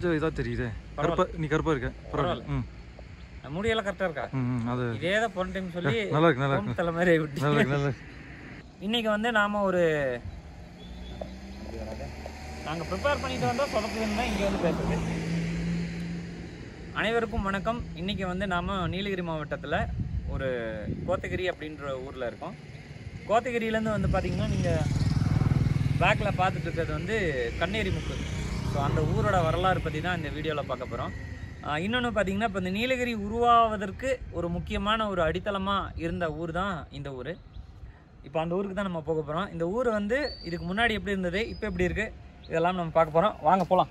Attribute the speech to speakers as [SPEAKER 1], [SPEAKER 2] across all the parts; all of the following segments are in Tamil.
[SPEAKER 1] கொஞ்சம் இதாக தெரியுதே கருப்பா நீ கருப்பா இருக்க பரவாயில்ல ம்
[SPEAKER 2] முடியெல்லாம் கரெக்டாக இருக்கா
[SPEAKER 1] ம் ம், அது
[SPEAKER 2] இதே தான் போன டைம் சொல்லி
[SPEAKER 1] நல்லா இருக்கு நல்லா இருக்கு
[SPEAKER 2] கோம்பு தலை மாதிரி விட்டு
[SPEAKER 1] நல்லா இருக்கு நல்லா இருக்கு
[SPEAKER 2] இன்னைக்கு வந்து நாம ஒரு நாங்கள் ப்ரிப்பேர் பண்ணிட்டு வந்தோம் சொதப்புதுன்னு தான் இங்கே வந்து பேசுறது அனைவருக்கும் வணக்கம் இன்னைக்கு வந்து நாம நீலகிரி மாவட்டத்தில் ஒரு கோத்தகிரி அப்படின்ற ஊரில் இருக்கோம் கோத்தகிரியிலேருந்து வந்து பார்த்தீங்கன்னா நீங்கள் பேக்கில் பார்த்துட்டு இருக்கிறது வந்து கண்ணேரி முக்கு ஸோ அந்த ஊரோட வரலாறு பற்றி தான் இந்த வீடியோவில் பார்க்க போகிறோம் இன்னொன்று பார்த்தீங்கன்னா இப்போ இந்த நீலகிரி உருவாவதற்கு ஒரு முக்கியமான ஒரு அடித்தளமாக இருந்த ஊர் தான் இந்த ஊர் இப்போ அந்த ஊருக்கு தான் நம்ம போக போகிறோம் இந்த ஊர் வந்து இதுக்கு முன்னாடி எப்படி இருந்தது இப்போ எப்படி இருக்குது இதெல்லாம் நம்ம பார்க்க போகிறோம் வாங்க போகலாம்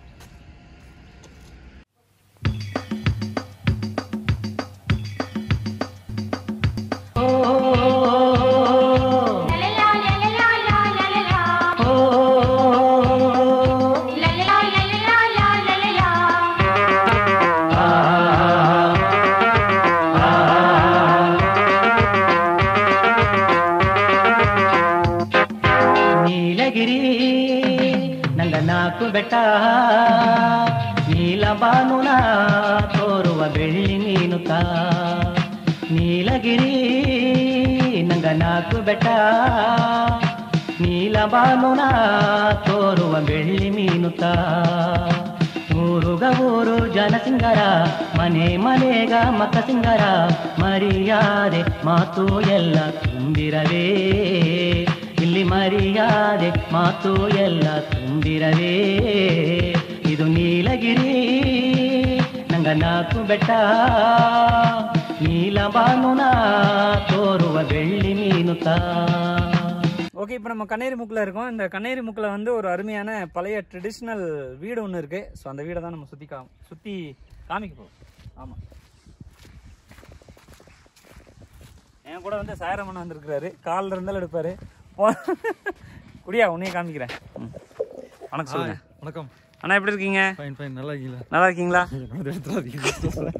[SPEAKER 3] ನೀಲಗಿರಿ ನಂಗ ನಾಲ್ಕು ಬೆಟ್ಟ ನೀಲಬಾನುನ ತೋರುವ ಬೆಳ್ಳಿ ಮೀನು ತಾ ನೀಲಗಿರಿ ನಂಗ ನಾಲ್ಕು ಬೆಟ್ಟ ನೀಲಬಾನುನ ತೋರುವ ಬೆಳ್ಳಿ ಮೀನು ತಾ ಊರುಗ ಊರು ಜನಸಿಂಗರ ಮನೆ ಮನೆಗ ಮಕ್ಕ ಸಿಂಗರ ಮರ್ಯಾದೆ ಮಾತು ಎಲ್ಲ ತುಂಬಿರವೇ ಇಲ್ಲಿ ಮರ್ಯಾದೆ ಮಾತು ಎಲ್ಲ ತುಂಬಿರವೇ ಇದು ನೀಲಗಿರಿ ನಂಗ ನಾಲ್ಕು ಬೆಟ್ಟ ನೀಲ ಬಾನುನ ತೋರುವ ಬೆಳ್ಳಿ ಮೀನು ತಾ
[SPEAKER 2] ஓகே இப்போ நம்ம கண்ணேரி முக்கில் இருக்கோம் இந்த கண்ணேரி முக்கில் வந்து ஒரு அருமையான பழைய ட்ரெடிஷ்னல் வீடு ஒன்று இருக்குது ஸோ அந்த வீடை தான் நம்ம சுற்றி கா சுற்றி காமிக்க போகிறோம் ஆமாம் என் கூட வந்து சாயரமன் வந்திருக்கிறாரு காலில் இருந்தாலும் எடுப்பார் போ குடியா உன்னையே காமிக்கிறேன் ம். வணக்கம் சொல்லுங்க
[SPEAKER 1] வணக்கம்
[SPEAKER 2] அண்ணா எப்படி இருக்கீங்க
[SPEAKER 1] ஃபைன் ஃபைன் நல்லா இருக்கீங்களா
[SPEAKER 2] நல்லா இருக்கீங்களா
[SPEAKER 1] என்னோட எடுத்துறாதீங்க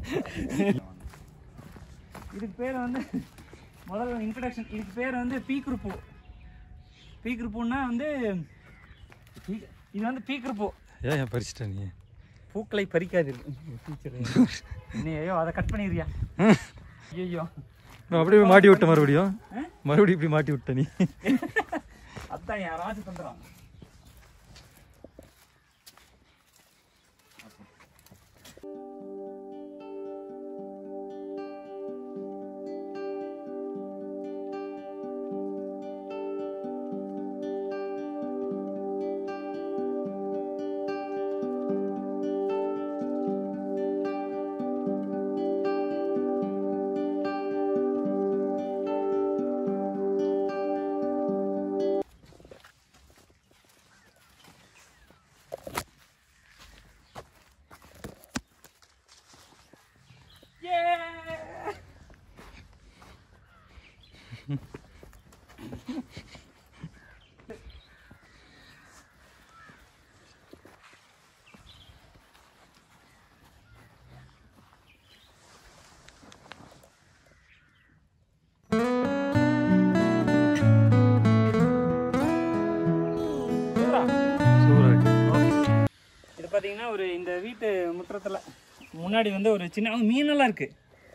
[SPEAKER 2] இதுக்கு பேர் வந்து முதல்ல இன்ட்ரடக்ஷன் இதுக்கு பேர் வந்து பீக்ருப்பூ பீக்ருப்பூன்னா வந்து பீ- இது வந்து பீக்ருப்பூ
[SPEAKER 1] ஏன் ஏன் பறிச்சிட்ட நீ
[SPEAKER 2] பூக்களை பறிக்காது ஐயோ அதை கட் பண்ணிடுறியா ஐயோ
[SPEAKER 1] நான் அப்படியே மாட்டி விட்ட மறுபடியும் மறுபடியும் இப்படி மாட்டி விட்ட நீ
[SPEAKER 2] அதான் யாராச்சும் தந்துடும்
[SPEAKER 1] சூப்பரா இருக்கு
[SPEAKER 2] இது பார்த்தீங்கன்னா ஒரு இந்த வீட்டு முற்றத்தில் முன்னாடி வந்து ஒரு சின்ன ஆ, மீனெல்லாம் இருக்கு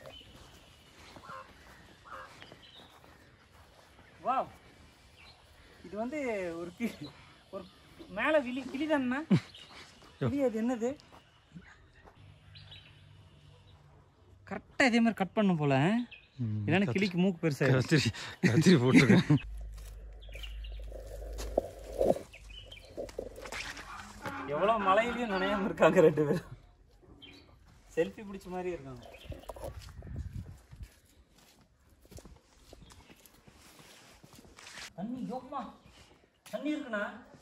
[SPEAKER 2] வா இது வந்து ஒரு கி ஒரு மேலே விழி கிளி தானே கிளி அது என்னது கரெக்டாக இதே மாதிரி கட் பண்ணும் போல
[SPEAKER 1] ம்,
[SPEAKER 2] இல்லைன்னா கிளிக்கு மூக்கு பெருசாக
[SPEAKER 1] கத்திரி கத்திரி போட்டிருக்கேன்
[SPEAKER 2] எவ்வளோ மழையிலையும் நனையாம இருக்காங்க ரெண்டு பேரும் செல்ஃபி பிடிச்ச மாதிரி இருக்காங்க தண்ணி யோமா தண்ணி இருக்குண்ணா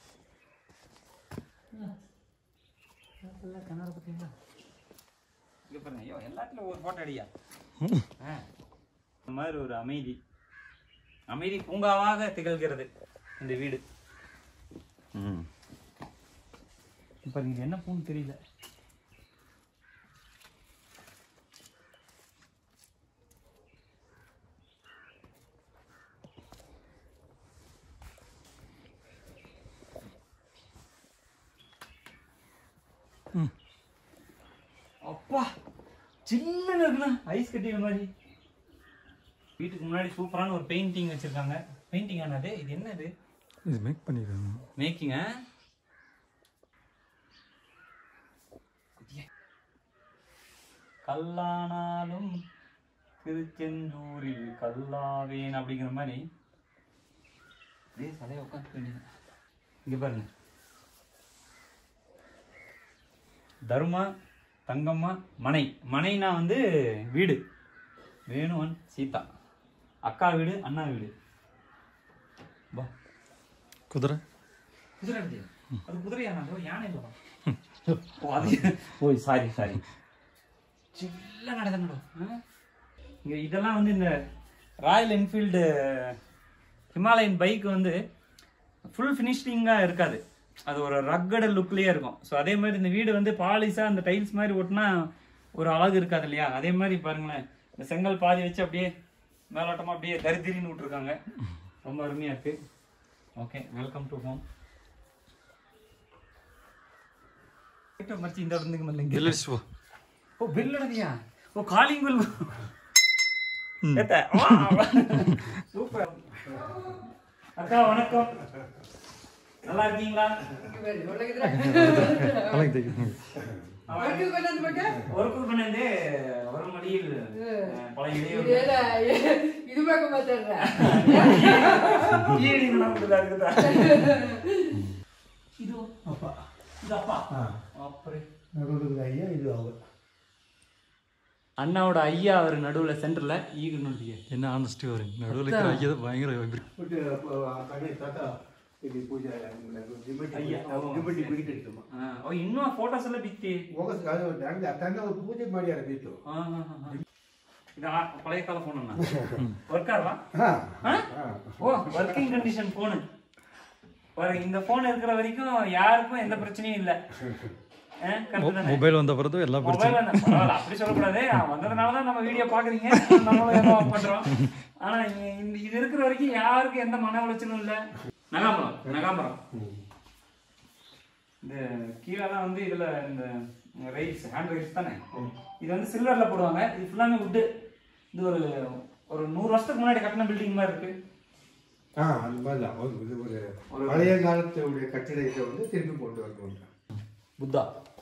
[SPEAKER 2] கிணறு பார்த்தீங்களா இங்கே பாருங்க ஐயோ எல்லாத்துலையும் ஒரு ஃபோட்டோ அடியா ஆ. இந்த மாதிரி ஒரு அமைதி அமைதி பூங்காவாக திகழ்கிறது இந்த வீடு
[SPEAKER 1] ம்
[SPEAKER 2] இப்போ இங்க என்ன பூன்னு தெரியல அப்பா சில்லுன்னு இருக்குண்ணா ஐஸ் கட்டின மாதிரி வீட்டுக்கு முன்னாடி சூப்பரான ஒரு பெயிண்டிங் வச்சிருக்காங்க பெயிண்டிங் ஆனது இது என்னது
[SPEAKER 1] இது மேக் பண்ணிருக்காங்க
[SPEAKER 2] மேக்கிங்க கல்லானாலும் திருச்செந்தூரில் கல்லாவேன் அப்படிங்கிற மாதிரி அப்படியே சதையை உட்காந்து வேண்டியது இங்க பாருங்க தர்மா தங்கம்மா மனை மனைனா வந்து வீடு வேணுவன் சீதா அக்கா வீடு அண்ணா வீடு வா
[SPEAKER 1] குதிரை
[SPEAKER 2] குதிரை இல்லையா? அது குதிரையா நான் யானை இல்லவா ஓ அது ஓ சாரி சாரி சில்ல நடக்கணும் இங்க இதெல்லாம் வந்து இந்த ராயல் என்ஃபீல்டு ஹிமாலயன் பைக் வந்து ஃபுல் ஃபினிஷிங்காக இருக்காது அது ஒரு ரக்கட லுக்லேயே இருக்கும் ஸோ அதே மாதிரி இந்த வீடு வந்து பாலிஷாக அந்த டைல்ஸ் மாதிரி ஒட்டினா ஒரு அழகு இருக்காது இல்லையா அதே மாதிரி பாருங்களேன் இந்த செங்கல் பாதி வச்சு அப்படியே மேலோட்டமாக அப்படியே தரித்திரின்னு விட்ருக்காங்க ரொம்ப அருமையாக இருக்கு ஓகே வெல்கம் டு ஹோம் மச்சி இந்த இடத்துக்கு மேலே இங்கே
[SPEAKER 1] எல்லிச்சு போ
[SPEAKER 2] ஓ பில் அடங்கியா ஓ காலிங் பில் சூப்பர் அக்கா வணக்கம் நல்லா இருக்கீங்களா
[SPEAKER 1] கலங்கி தைக்க
[SPEAKER 2] ஒரு குடும்பம் ஒரு மடியில் அஹ், பழைய இடையே
[SPEAKER 4] ಇದು ಬೇಕು ಮಾತಾಡ್ರ
[SPEAKER 2] ஈடி நடக்குதா இருக்குதா ಇದು ಅಪ್ಪ ಇದು ಅಪ್ಪ ಅಪ್ಪರೇ.
[SPEAKER 5] ஐயா இது அவங்க
[SPEAKER 2] அண்ணாவோட ஐயா அவர் நடுவுல சென்டர்ல ஈகு நொண்டிய
[SPEAKER 1] என்ன ஆனஸ்டி வரும் நடுவில் இருக்கிற ஐயா தான் பயங்கர vibrate.
[SPEAKER 5] பட் கண்ணை தாத்தா இது பூஜை
[SPEAKER 2] ஐயா, ஓ,
[SPEAKER 5] ಡಿಮಿಟಿ ಬಿಗಿಟ್ಟಿರ್ತಮ್ಮ
[SPEAKER 2] ಓ ಇನ್ನೂ ಫೋಟೋಸ್ ಎಲ್ಲ ಬಿತ್ತಿ
[SPEAKER 5] ಹೋಗೋದು ಅದು ಹಂಗೆ ತಂದೆ ಅವ್ರು ಪೂಜೆ ಮಾಡ್ಯಾರ ಬಿತ್ತು
[SPEAKER 2] ಆ, ಆ, ಆ, ಆ. ಇದು ಆ பழைய கால போன் அண்ணா ஒர்க்காரவா
[SPEAKER 5] ಹಾಂ
[SPEAKER 2] ஓ ஒர்க்கிங் கண்டிஷன் போனு பாருங்க இந்த போன் இருக்கிற வரைக்கும் யாருக்கும் எந்த பிரச்சனையும் இல்ல கரெக்ட் தானே
[SPEAKER 1] மொபைல் வந்த பிறகு எல்லா பிரச்சனை
[SPEAKER 2] மொபைல் பரவாயில்ல அப்படி சொல்லக்கூடாது வந்ததுனால தான் நம்ம வீடியோ பாக்குறீங்க நம்மளும் ஏதோ பண்றோம் ஆனா இங்க- இந்த- இது இருக்கிற வரைக்கும் யாருக்கும் எந்த மன உளைச்சலும் இல்ல நகாம்பரம் நகாம்பரம் இந்த கீழெல்லாம் வந்து இதுல இந்த ரைட்ஸ் ஹேண்ட் ரைட்ஸ் தானே இது வந்து சில்வர்ல போடுவாங்க இது ஃபுல்லாமே வுட்டு இது ஒரு ஒரு நூறு வருஷத்துக்கு முன்னாடி கட்டின பில்டிங் மாதிரி இருக்கு
[SPEAKER 5] ஆ அந்த மாதிரி தான் ஒரு இது ஒரு பழைய காலத்துடைய கட்டிடத்தை வந்து திருப்பி கொண்டு வரணும்
[SPEAKER 2] புத்தா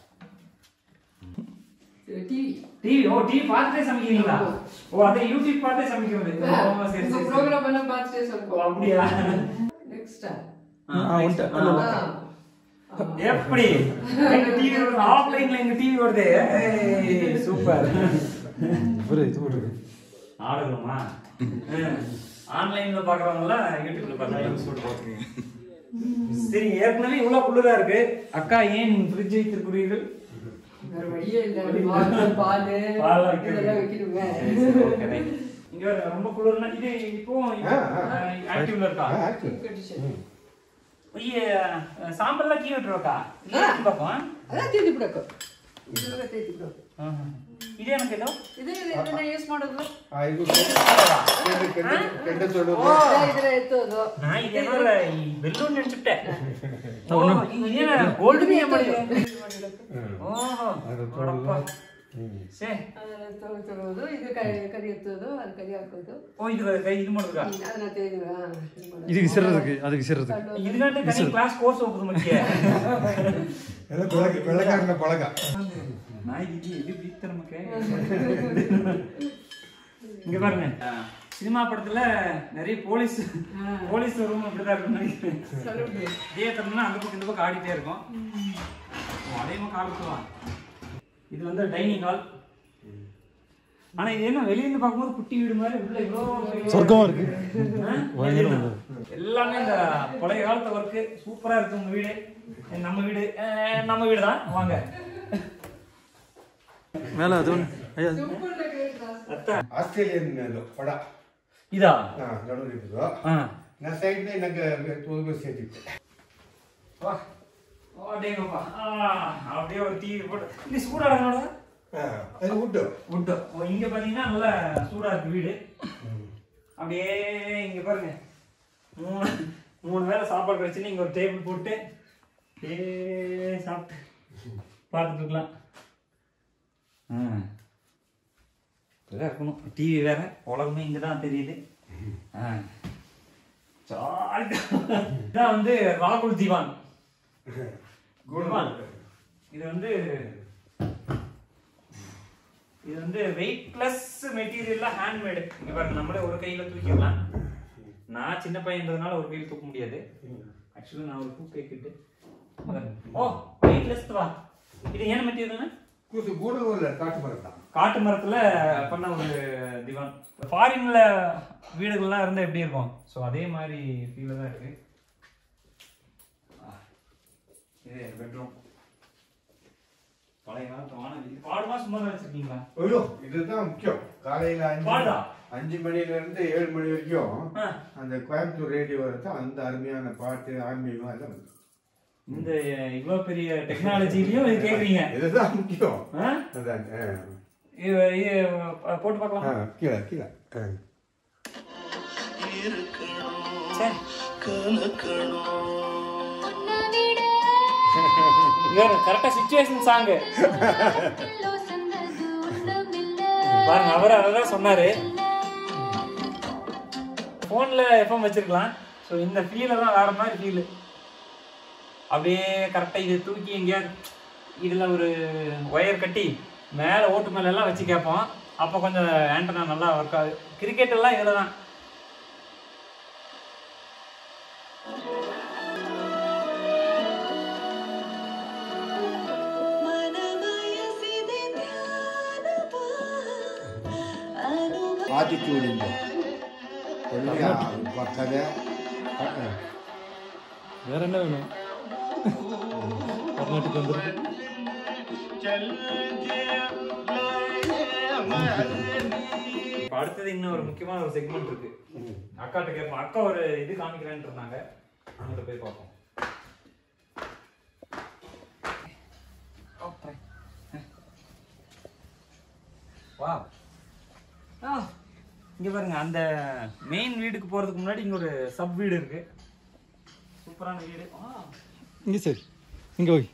[SPEAKER 4] ಟಿವಿ
[SPEAKER 2] டிவி ஓ டிவி பார்த்துட்டே சமைக்கிறீங்களா ஓ அதே யூடியூப் பார்த்தே சமைக்கிறது ஓ, சரி சரி, சரி
[SPEAKER 4] ಪ್ರೋಗ್ರಾಮ್ ಅನ್ನ ಬಾಚ್ತೆ
[SPEAKER 2] ஓ,
[SPEAKER 4] ಸ್ವಲ್ಪ
[SPEAKER 2] அப்படியா
[SPEAKER 4] ನೆಕ್ಸ್ಟ್
[SPEAKER 2] ஆ, next. ஆ. எப்படி எங்க டிவி வருது ஆஃப்லைன்ல எங்க டிவி வருது ஏய், சூப்பர்
[SPEAKER 1] இவரு இது ஒரு
[SPEAKER 2] ஆடுறோமா ஆன்லைன்ல பாக்குறவங்க யூடியூப்ல பாக்குறாங்க சரி ஏற்கனவே இவ்வளவு குளிரா இருக்கு அக்கா ஏன் ஃப்ரிட்ஜ் வைத்திருக்கிறீர்கள்
[SPEAKER 4] வேற வழியே இல்ல பால் பால்
[SPEAKER 2] பால் வைக்கிறது.
[SPEAKER 4] இதெல்லாம் வைக்கணுங்க
[SPEAKER 2] சரி, சரி, okay, right. இங்க வேற ரொம்ப குளிர்னா இது இப்போ
[SPEAKER 5] ஆ, ஆ.
[SPEAKER 2] ஆக்டிவ்ல இருக்கா
[SPEAKER 4] ಕಂಡೀಷನ್
[SPEAKER 2] ஐய சாம்பல்லாம் கீ விட்டுருக்கா பார்ப்போம்
[SPEAKER 4] ಅದ ತಿಂದು ಬಿಡಕು ಇದೆಲ್ಲ ತೇತಿ ಬಿಡಕು
[SPEAKER 2] இது எனக்கு ஏதோ
[SPEAKER 4] ಇದೇ ಇದನ್ನ ಯೂಸ್ ಮಾಡೋದು
[SPEAKER 5] ಆ, ಇದು ಕೆಂಡ ಕೆಂಡ ತೊಡೋದು
[SPEAKER 4] ಇದ್ರೆ ಎತ್ತೋದು
[SPEAKER 2] நான் இது என்ன பெல்லூன் நினைச்சுட்டேன் ஓ இது என்ன கோல்டு மீ ಮಾಡಿ ஓஹோ அடப்பா. சரி
[SPEAKER 4] ಅದನ್ನ ತೊಳೆ ತೊಳೆಯೋದು ಇದು ಕರಿ ಕರಿ ಎತ್ತೋದು ಅದು ಕರಿ ಹಾಕೋದು
[SPEAKER 2] ஓ இது கை இது ಮಾಡುದா
[SPEAKER 4] ಅದನ್ನ ತೆಗೆದು ಆ, ಇದು ಮಾಡೋದು.
[SPEAKER 1] இதுக்கு சிறதுக்கு அதுக்கு சிறதுக்கு
[SPEAKER 2] இதுக்காண்டி தனி கிளாஸ் கோர்ஸ் ಹೋಗುದು ಮಧ್ಯ
[SPEAKER 5] ಎಲ್ಲ ಬೆಳಗ್ಗೆ ಬೆಳಗಾರನ ಬಳಗ
[SPEAKER 2] நான் இது இது பீத்த நமக்கு இங்க பாருங்க சினிமா படத்துல நிறைய போலீஸ் போலீஸ் ரூம் அப்படிதான் இருக்கும் நினைக்கிறேன் இதே தரம்னா அந்த பக்கம் இந்த பக்கம் ஆடிட்டே இருக்கும் ஓ, அதே மாதிரி ஆடுத்துவான் இது வந்து டைனிங் ஹால் ஆனா இது என்ன வெளிய இருந்து பார்க்கும்போது குட்டி வீடு மாதிரி உள்ள இவ்வளோ
[SPEAKER 1] சொர்க்கமா இருக்கு
[SPEAKER 2] ஆ? எல்லாமே இந்த பழைய காலத்து ஒர்க்கு சூப்பரா இருக்கு உங்க வீடு நம்ம வீடு அஹ், நம்ம வீடு தான் வாங்க
[SPEAKER 1] மேல அது ஒண்ணு ஐயா
[SPEAKER 2] அத்தா
[SPEAKER 5] ಆಸ್ಟ್ರೇಲಿಯನ್ ಅದು ಪಡ
[SPEAKER 2] இதா
[SPEAKER 5] ಹಾ ನಡುವಿದ್ದು
[SPEAKER 2] ஆ
[SPEAKER 5] ನಾ ಸೈಡ್ ನಂಗೆ ತೋದು ಸೇತಿತ್ತು
[SPEAKER 2] வா அடேங்கப்பா ஆ அப்படியே ஒரு டிவி போட்டு நீ சூடா இருக்கனோட
[SPEAKER 5] ಹಾ ಅದು ಉಡ್ಡು
[SPEAKER 2] உட்டு ஓ இங்க பாத்தீங்கன்னா நல்லா சூடா இருக்கு வீடு அப்படியே இங்க பாருங்க மூணு மூணு வேளை சாப்பாடு கிடைச்சுன்னு இங்க ஒரு டேபிள் போட்டு அப்படியே சாப்பிட்டு பார்த்துட்டு இருக்கலாம் இப்படிதான் இருக்கணும் டிவி வேற உலகமே இங்கே தான் தெரியுது ஆ. ஜாலியா. இதான் வந்து ராகுல் திவான் திவான். இது வந்து இது வந்து வெயிட்லெஸ் மெட்டீரியல்ல ஹேண்ட்மேடு இங்க பாருங்க நம்மளே ஒரு கையில தூக்கிடலாம் நான் சின்ன பையன்றதுனால ஒரு கையில் தூக்க முடியாது ஆக்சுவலி நான் ஒரு டூ கேக்கிட்டு ஓ வெயிட்லெஸ் வா இது என்ன மெட்டீரியல்னா
[SPEAKER 5] கூசு கூடலூர்ல காட்டு மரம் தான்
[SPEAKER 2] காட்டு மரத்துல பண்ண ஒரு திவான் ஃபாரின்ல வீடுகள்லாம் இருந்தா எப்படி இருக்கும் ஸோ அதே மாதிரி ஃபீல தான் இருக்கு ஆ, இது பெட்ரூம் பழைய காலத்து வானதி பாடுமா சும்மா தான் வச்சிருக்கீங்களா
[SPEAKER 5] ஐயோ இதுதான் முக்கியம் காலையில அஞ்சு
[SPEAKER 2] பாடா?
[SPEAKER 5] அஞ்சு மணில இருந்து ஏழு மணி வரைக்கும்
[SPEAKER 2] ஆ.
[SPEAKER 5] அந்த கோயம்புத்தூர் ரேடியோ வருது அந்த அருமையான பாட்டு ஆன்மீகம் எல்லாம் வருது
[SPEAKER 2] இந்த இவ்வளவு பெரிய டெக்னாலஜிலயும் இது கேக்குறீங்க
[SPEAKER 5] இதுதான் முக்கியம்
[SPEAKER 2] ஆ?
[SPEAKER 5] அதான் ஆ.
[SPEAKER 2] இது இது போட்டு
[SPEAKER 5] ஆ,
[SPEAKER 2] பார்க்கலாம்
[SPEAKER 5] கீழே கீழே ஆ.
[SPEAKER 2] சரி இவர் கரெக்டா சிச்சுவேஷன் சாங் பாருங்க அவர் அதான் சொன்னாரு போன்ல எஃப்எம் வச்சிருக்கலாம் ஸோ இந்த ஃபீல தான் வேற மாதிரி ஃபீல் அப்படியே கரெக்டா இது தூக்கி எங்கேயாவது இதுல ஒரு ஒயர் கட்டி மேல ஓட்டு மேல எல்லாம் வச்சு கேட்போம் அப்போ கொஞ்சம் ஆண்டனா நல்லா ஒர்க் ஆகுது கிரிக்கெட் எல்லாம் இதுல தான்
[SPEAKER 5] ஆட்டிடியூட் இந்த ஒல்லியா கதை ஆ, ஆ.
[SPEAKER 1] வேற என்ன வேணும் கர்நாடகா வந்துருக்கு
[SPEAKER 2] இப்ப அடுத்தது இன்னும் ஒரு முக்கியமான ஒரு செக்மெண்ட் இருக்கு அக்காட்ட கேட்போம் அக்கா ஒரு இது காமிக்கிறேன்னு இருந்தாங்க அங்கிட்ட போய் பார்ப்போம் வா இங்க பாருங்க அந்த மெயின் வீடுக்கு போறதுக்கு முன்னாடி இங்க ஒரு சப் வீடு இருக்கு சூப்பரான வீடு ஆ
[SPEAKER 1] இங்கே சரி இங்கே போய்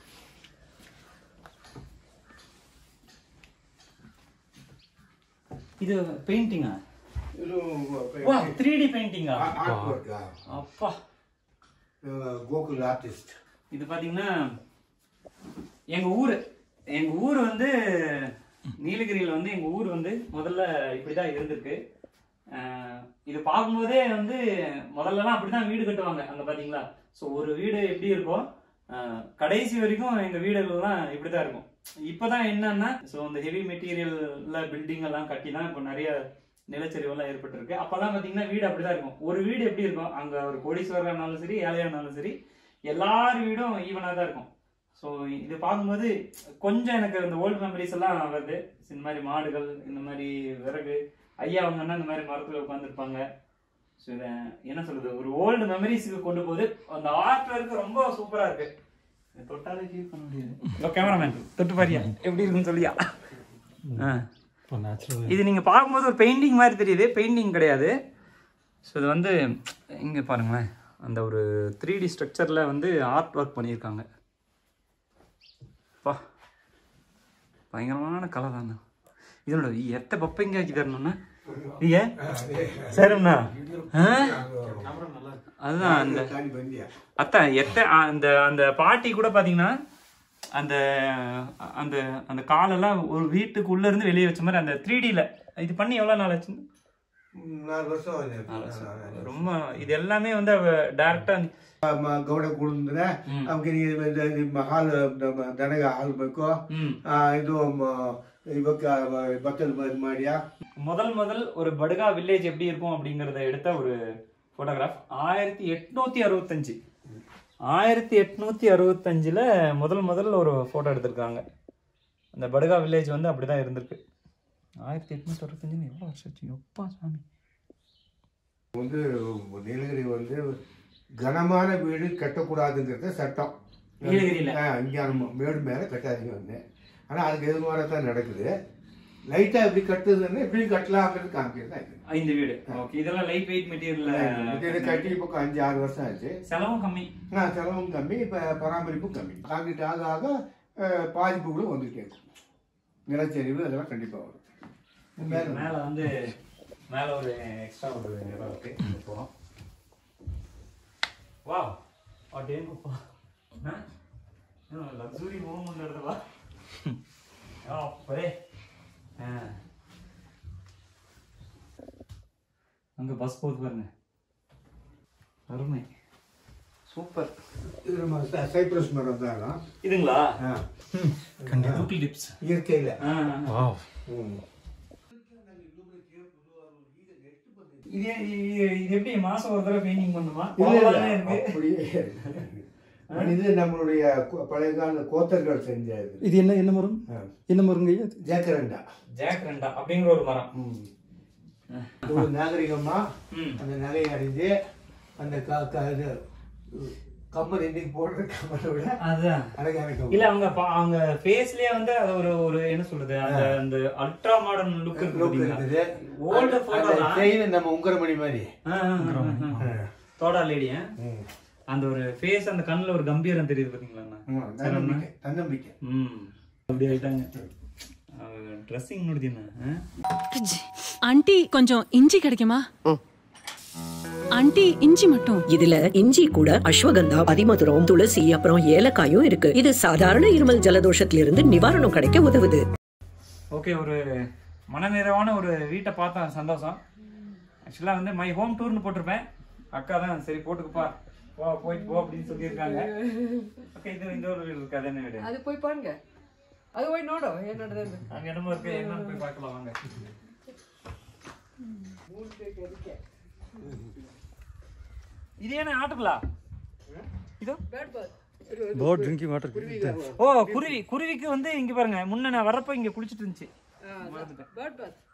[SPEAKER 2] இது பெயிண்டிங்கா
[SPEAKER 5] இது
[SPEAKER 2] வா த்ரீ டி பெயிண்டிங்கா
[SPEAKER 5] ஆர்ட் ஒர்க்கா
[SPEAKER 2] அப்பா
[SPEAKER 5] கோகுல் ஆர்டிஸ்ட்
[SPEAKER 2] இது பாத்தீங்கன்னா எங்க ஊரு எங்க ஊர் வந்து நீலகிரியில வந்து எங்க ஊர் வந்து முதல்ல இப்படிதான் இருந்திருக்கு ஆஹ் இது பார்க்கும்போதே வந்து முதல்லலாம் அப்படிதான் வீடு கட்டுவாங்க அங்க பாத்தீங்களா ஸோ ஒரு வீடு எப்படி இருக்கும் ஆஹ் கடைசி வரைக்கும் எங்க வீடுகள்லாம் இப்படிதான் இருக்கும் இப்பதான் என்னன்னா ஸோ இந்த ஹெவி மெட்டீரியல்ல பில்டிங் எல்லாம் கட்டி தான் இப்போ நிறைய நிலச்சரிவெல்லாம் ஏற்பட்டிருக்கு அப்பெல்லாம் பாத்தீங்கன்னா வீடு அப்படிதான் இருக்கும் ஒரு வீடு எப்படி இருக்கும் அங்க ஒரு கோடீஸ்வரராக இருந்தாலும் சரி ஏழையா இருந்தாலும் சரி எல்லார் வீடும் ஈவனாக தான் இருக்கும் ஸோ இது பார்க்கும்போது கொஞ்சம் எனக்கு இந்த ஓல்டு மெமரிஸ் எல்லாம் வருது இந்த மாதிரி மாடுகள் இந்த மாதிரி விறகு ஐயா அவங்கன்னா இந்த மாதிரி மரத்தில் உட்காந்துருப்பாங்க ஸோ இதை என்ன சொல்றது ஒரு ஓல்டு மெமரிஸுக்கு கொண்டு போகுது அந்த ஆர்ட் ஒர்க் ரொம்ப சூப்பராக இருக்கு இதை தொட்டாலே ஃபீல் பண்ண முடியாது கேமராமேன் தொட்டு பாரியா எப்படி இருக்குன்னு சொல்லியா ஆ
[SPEAKER 1] இப்போ நேச்சுரல்
[SPEAKER 2] இது நீங்க பார்க்கும்போது ஒரு பெயிண்டிங் மாதிரி தெரியுது பெயிண்டிங் கிடையாது ஸோ இது வந்து இங்க பாருங்களேன் அந்த ஒரு த்ரீ டி ஸ்ட்ரக்சர்ல வந்து ஆர்ட் ஒர்க் பண்ணியிருக்காங்க பா பயங்கரமான கலை தானே இதனோட எத்த பப்பைங்க ஆக்கி தரணும்னா நீங்க சரிண்ணா அதுதான் அந்த
[SPEAKER 5] தாண்டி வந்தியா
[SPEAKER 2] அத்தான் எத்த அந்த அந்த பாட்டி கூட பாத்தீங்கன்னா அந்த அந்த அந்த காலெல்லாம் ஒரு வீட்டுக்குள்ள இருந்து வெளியே வச்ச மாதிரி அந்த த்ரீ டில இது பண்ணி எவ்வளவு நாள் ஆச்சு
[SPEAKER 5] ம், நாலு வருஷம் ஆகுது.
[SPEAKER 2] ரொம்ப இது எல்லாமே வந்து டேரக்டா
[SPEAKER 5] ಮ- ಗೌಡ ಕುಡಿದ್ರೆ ಅವ್ರಿಗೆ ಹಾಲು ನಮ್ಮ ದನಗ ಹಾಲು ಬೇಕು
[SPEAKER 2] ம்
[SPEAKER 5] ಆ, ಇದು ಮ- ಇವಕ್ಕ ಬತ್ತಲ್ ಇದು ಮಾಡಿಯಾ
[SPEAKER 2] முதல் முதல் ஒரு படுகா வில்லேஜ் எப்படி இருக்கும் அப்படிங்கறத எடுத்த ஒரு போட்டோகிராஃப் ஆயிரத்தி எட்நூத்தி அறுபத்தஞ்சு ஆயிரத்தி எட்நூத்தி அறுபத்தஞ்சுல முதல் முதல்ல ஒரு போட்டோ எடுத்திருக்காங்க அந்த படுகா வில்லேஜ் வந்து அப்படிதான் இருந்திருக்கு ஆயிரத்தி எட்நூத்தி அறுபத்தஞ்சுன்னு எவ்வளோ வருஷம் ஆச்சு எப்பா சாமி
[SPEAKER 5] வந்து நீலகிரி வந்து கனமான வீடு கட்டக்கூடாதுங்கிறது சட்டம்
[SPEAKER 2] நீலகிரியில?
[SPEAKER 5] ஆ, இங்க நம்ம மேடு மேல கட்டாதீங்க வந்து ஆனா அதுக்கு எதிர்மாற தான் நடக்குது லைட்டா இப்படி கட்டுதுன்னா இப்படி கட்டலாம்ங்கிறது காமிக்கிறது தான் இது.
[SPEAKER 2] ஆ, இந்த வீடு ஓகே இதெல்லாம் லைட் வெயிட் மெட்டீரியல்ல
[SPEAKER 5] இது கட்டி இப்போ அஞ்சு ஆறு வருஷம் ஆச்சு
[SPEAKER 2] செலவும் கம்மி
[SPEAKER 5] ஆ, செலவும் கம்மி இப்போ பராமரிப்பும் கம்மி காங்கிரீட் ஆக ஆக அஹ், பாதிப்புகளும் வந்துட்டே இருக்கும் நிலச்சரிவு அதெல்லாம் கண்டிப்பாக வரும் மேலே
[SPEAKER 2] மேலே வந்து மேலே ஒரு எக்ஸ்ட்ரா ஒரு இடம் இருக்கு இங்க போகிறோம் வா அப்படியேங்கப்பா லக்ஸுரி ரூம் ஒன்று இடத்துல அப்பே அங்கே பஸ் போகுது பாருங்க அருமை சூப்பர்
[SPEAKER 5] இது நம்ம சை- சைப்ரஸ் மரம் தான்
[SPEAKER 2] இதுங்களா
[SPEAKER 5] ஆ
[SPEAKER 2] யூட்டி டிப்ஸ்
[SPEAKER 5] இயற்கையில்
[SPEAKER 1] வாவ்
[SPEAKER 2] இது இது- இது எப்படி மாசம் ஒரு தடவை பெயிண்டிங் பண்ணுமா
[SPEAKER 5] இல்லை
[SPEAKER 2] அவ்வளவுதானே இருக்கு
[SPEAKER 5] அப்படியே இது நம்மளுடைய கு- பழைய கால கோத்தர்கள் செஞ்ச இது
[SPEAKER 1] இது என்ன என்ன மரம்
[SPEAKER 5] ஆ.
[SPEAKER 1] என்ன மரங்க ஐயா இது?
[SPEAKER 5] ஜேக்கரண்டா
[SPEAKER 2] ஜாக் ரெண்டா அப்படிங்கிற ஒரு மரம்
[SPEAKER 5] ஒரு நாகரிகமா
[SPEAKER 2] ம்.
[SPEAKER 5] அந்த நகையை அடைஞ்சு அந்த க- க- இது கம்மல் இன்னைக்கு போடுற கம்மலை விட
[SPEAKER 2] அதான்
[SPEAKER 5] அழகான கம்மல்
[SPEAKER 2] இல்ல அவங்க பா- அவங்க ஃபேஸ்லயே வந்து அது ஒரு ஒரு என்ன சொல்றது அந்த அந்த அல்ட்ரா மாடர்ன் லுக் இருக்கு
[SPEAKER 5] look
[SPEAKER 2] பாத்தீங்களா
[SPEAKER 5] இருக்குது
[SPEAKER 2] ஓல்டு
[SPEAKER 5] அந்த
[SPEAKER 2] போட்டோ
[SPEAKER 5] செயின் நம்ம உங்கரமணி மாதிரி
[SPEAKER 2] தோடா லேடி
[SPEAKER 5] ம்.
[SPEAKER 2] அந்த ஒரு ஃபேஸ் அந்த கண்ணுல ஒரு கம்பீரம் தெரியுது பாத்தீங்களா
[SPEAKER 5] ஆமா, தன்னம்பிக்கை தன்னம்பிக்கை
[SPEAKER 2] ம் அப்படி ஆயிட்டாங்க ட்ரெஸ்ஸிங் முடிஞ்சுண்ணா
[SPEAKER 6] ஆண்டி கொஞ்சம் இஞ்சி கிடைக்குமா ஆண்டி இஞ்சி மட்டும்
[SPEAKER 7] இதுல இஞ்சி கூட அஸ்வகந்தா அதிமதுரம் துளசி அப்புறம் ஏலக்காயும் இருக்கு இது சாதாரண இருமல் ஜலதோஷத்திலிருந்து நிவாரணம் கிடைக்க உதவுது
[SPEAKER 2] ஓகே ஒரு மனநிறைவான ஒரு வீட்டை பார்த்தேன் சந்தோஷம் ஆக்சுவலாக வந்து மை ஹோம் டூர்னு போட்டிருப்பேன் அக்கா தான் சரி போட்டுக்குப்பா போ போயிட்டு போ அப்படின்னு சொல்லியிருக்காங்க ஓகே இது இந்த ஒரு வீடு இருக்கு அது என்ன வீடு
[SPEAKER 4] ಅದು போய் பாருங்க அது போய் ನೋಡು ಏನ್ ನಡೆದ
[SPEAKER 2] அங்க என்னமோ இருக்கு என்னன்னு போய் பார்க்கலாம் வாங்க இது என்ன ஆட்டுங்களா இதோ
[SPEAKER 1] பேர்ட் ட்ரிங்கிங் வாட்டர்
[SPEAKER 2] ஓ குருவி குருவிக்கு வந்து இங்க பாருங்க முன்ன நான் வரப்ப இங்க குளிச்சிட்டு இருந்துச்சு
[SPEAKER 4] ಬರ್ಡ್ ಬಾತ್